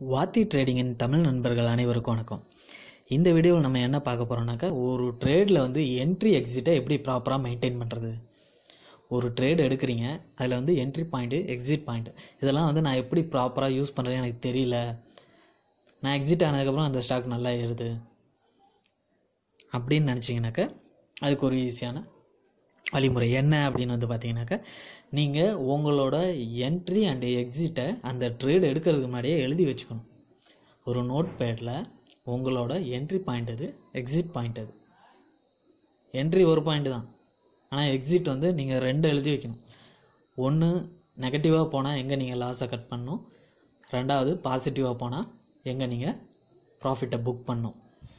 வாத்தி ட்ரேடிங்கின் தமிழ் நண்பர்கள் அனைவருக்கும் வணக்கம் இந்த வீடியோவில் நம்ம என்ன பார்க்க போகிறோம்னாக்கா ஒரு ட்ரேடில் வந்து என்ட்ரி எக்ஸிட்டை எப்படி ப்ராப்பராக மெயின்டைன் பண்ணுறது ஒரு ட்ரேட் எடுக்கிறீங்க அதில் வந்து என்ட்ரி பாயிண்ட்டு எக்ஸிட் பாயிண்ட் இதெல்லாம் வந்து நான் எப்படி ப்ராப்பராக யூஸ் பண்ணுறேன்னு எனக்கு தெரியல நான் எக்ஸிட் ஆனதுக்கப்புறம் அந்த ஸ்டாக் நல்லா ஏறுது அப்படின்னு நினச்சிங்கனாக்கா அதுக்கு ஒரு ஈஸியான வழிமுறை என்ன அப்படின்னு வந்து பார்த்தீங்கன்னாக்கா நீங்கள் உங்களோட என்ட்ரி அண்ட் எக்ஸிட்டை அந்த ட்ரேட் எடுக்கிறதுக்கு முன்னாடியே எழுதி வச்சுக்கணும் ஒரு நோட் பேடில் உங்களோட என்ட்ரி பாயிண்ட் அது எக்ஸிட் பாயிண்ட் அது என்ட்ரி ஒரு பாயிண்ட் தான் ஆனால் எக்ஸிட் வந்து நீங்கள் ரெண்டு எழுதி வைக்கணும் ஒன்று நெகட்டிவாக போனால் எங்கே நீங்கள் லாஸை கட் பண்ணணும் ரெண்டாவது பாசிட்டிவாக போனால் எங்கே நீங்கள் ப்ராஃபிட்டை புக் பண்ணணும்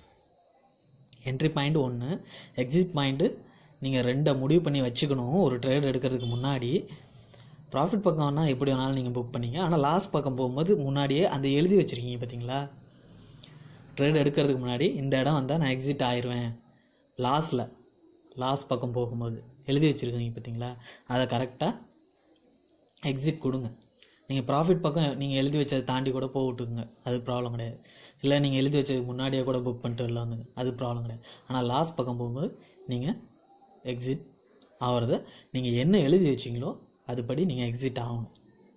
என்ட்ரி பாயிண்ட் ஒன்று எக்ஸிட் பாயிண்ட்டு நீங்கள் ரெண்டை முடிவு பண்ணி வச்சுக்கணும் ஒரு ட்ரேட் எடுக்கிறதுக்கு முன்னாடி ப்ராஃபிட் பக்கம்னா எப்படி வேணாலும் நீங்கள் புக் பண்ணீங்க ஆனால் லாஸ் பக்கம் போகும்போது முன்னாடியே அந்த எழுதி வச்சுருக்கீங்க பார்த்தீங்களா ட்ரேட் எடுக்கிறதுக்கு முன்னாடி இந்த இடம் வந்தால் நான் எக்ஸிட் ஆயிடுவேன் லாஸில் லாஸ் பக்கம் போகும்போது எழுதி வச்சுருக்கீங்க பார்த்தீங்களா அதை கரெக்டாக எக்ஸிட் கொடுங்க நீங்கள் ப்ராஃபிட் பக்கம் நீங்கள் எழுதி வச்சதை தாண்டி கூட போட்டுக்குங்க அது ப்ராப்ளம் கிடையாது இல்லை நீங்கள் எழுதி வச்சதுக்கு முன்னாடியே கூட புக் பண்ணிட்டு வெளில வந்துங்க அது ப்ராப்ளம் கிடையாது ஆனால் லாஸ் பக்கம் போகும்போது நீங்கள் எக்ஸிட் ஆகிறத நீங்கள் என்ன எழுதி வச்சிங்களோ அதுபடி நீங்கள் எக்ஸிட் ஆகணும்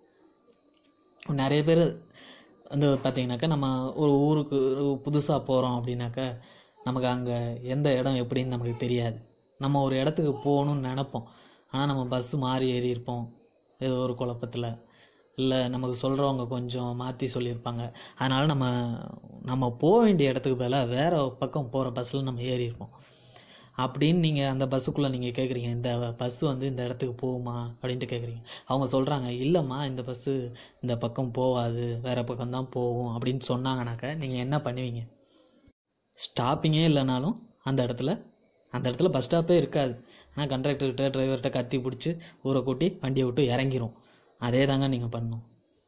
நிறைய பேர் வந்து பார்த்தீங்கன்னாக்கா நம்ம ஒரு ஊருக்கு புதுசாக போகிறோம் அப்படின்னாக்கா நமக்கு அங்கே எந்த இடம் எப்படின்னு நமக்கு தெரியாது நம்ம ஒரு இடத்துக்கு போகணும்னு நினப்போம் ஆனால் நம்ம பஸ்ஸு மாறி ஏறி இருப்போம் ஏதோ ஒரு குழப்பத்தில் இல்லை நமக்கு சொல்கிறவங்க கொஞ்சம் மாற்றி சொல்லியிருப்பாங்க அதனால் நம்ம நம்ம போக வேண்டிய இடத்துக்கு பதிலாக வேறு பக்கம் போகிற பஸ்ஸில் நம்ம ஏறி இருப்போம் அப்படின்னு நீங்கள் அந்த பஸ்ஸுக்குள்ளே நீங்கள் கேட்குறீங்க இந்த பஸ்ஸு வந்து இந்த இடத்துக்கு போகுமா அப்படின்ட்டு கேட்குறீங்க அவங்க சொல்கிறாங்க இல்லைம்மா இந்த பஸ்ஸு இந்த பக்கம் போகாது வேறு பக்கம் தான் போகும் அப்படின்னு சொன்னாங்கனாக்கா நீங்கள் என்ன பண்ணுவீங்க ஸ்டாப்பிங்கே இல்லைனாலும் அந்த இடத்துல அந்த இடத்துல பஸ் ஸ்டாப்பே இருக்காது ஆனால் கண்டக்டர்கிட்ட டிரைவர்கிட்ட கத்தி பிடிச்சி ஊரை கூட்டி வண்டியை விட்டு இறங்கிரும் அதே தாங்க நீங்கள் பண்ணணும்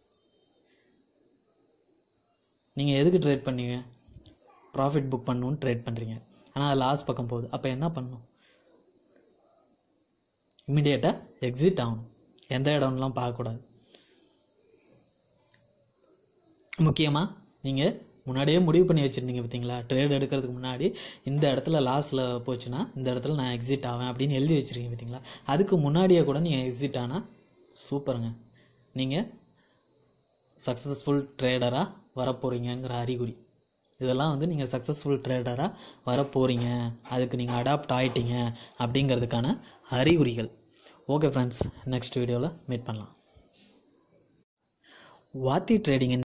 நீங்கள் எதுக்கு ட்ரேட் பண்ணீங்க ப்ராஃபிட் புக் பண்ணணுன்னு ட்ரேட் பண்ணுறீங்க ஆனால் அது லாஸ் பக்கம் போகுது அப்போ என்ன பண்ணணும் இம்மிடியேட்டாக எக்ஸிட் ஆகணும் எந்த இடம்லாம் பார்க்கக்கூடாது முக்கியமாக நீங்கள் முன்னாடியே முடிவு பண்ணி வச்சுருந்தீங்க பார்த்தீங்களா ட்ரேட் எடுக்கிறதுக்கு முன்னாடி இந்த இடத்துல லாஸில் போச்சுன்னா இந்த இடத்துல நான் எக்ஸிட் ஆவேன் அப்படின்னு எழுதி வச்சுருக்கீங்க பார்த்தீங்களா அதுக்கு முன்னாடியே கூட நீங்கள் எக்ஸிட் ஆனால் சூப்பருங்க நீங்கள் சக்ஸஸ்ஃபுல் ட்ரேடராக வரப்போகிறீங்கிற அறிகுறி இதெல்லாம் வந்து நீங்கள் சக்ஸஸ்ஃபுல் ட்ரேடராக வர போகிறீங்க அதுக்கு நீங்கள் அடாப்ட் ஆகிட்டீங்க அப்படிங்கிறதுக்கான அறிகுறிகள் ஓகே ஃப்ரெண்ட்ஸ் நெக்ஸ்ட் வீடியோவில் மீட் பண்ணலாம் வாத்தி ட்ரேடிங்கின்